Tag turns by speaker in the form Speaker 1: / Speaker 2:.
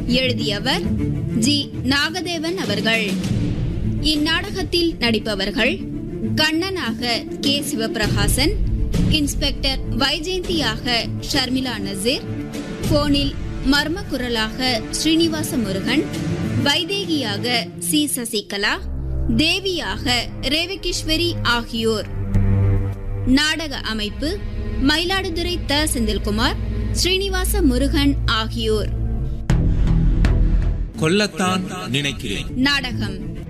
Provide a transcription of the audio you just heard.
Speaker 1: எழுதியவர் ஜி நாகதேவன் அவர்கள் இந்நாடகத்தில் நடிப்பவர்கள் கண்ணனாக கே சிவபிரகாசன் இன்ஸ்பெக்டர் வைஜெயந்தியாக ஷர்மிளா நசீர் போனில் மர்ம குரலாக ஸ்ரீனிவாச முருகன் வைதேகியாக சி சசிகலா தேவியாக ரேவகிஸ்வரி ஆகியோர் நாடக அமைப்பு மயிலாடுதுறை த செந்தில்குமார் ஸ்ரீனிவாச முருகன் ஆகியோர்
Speaker 2: கொல்லத்தான் நினைக்கிறேன்
Speaker 1: நாடகம்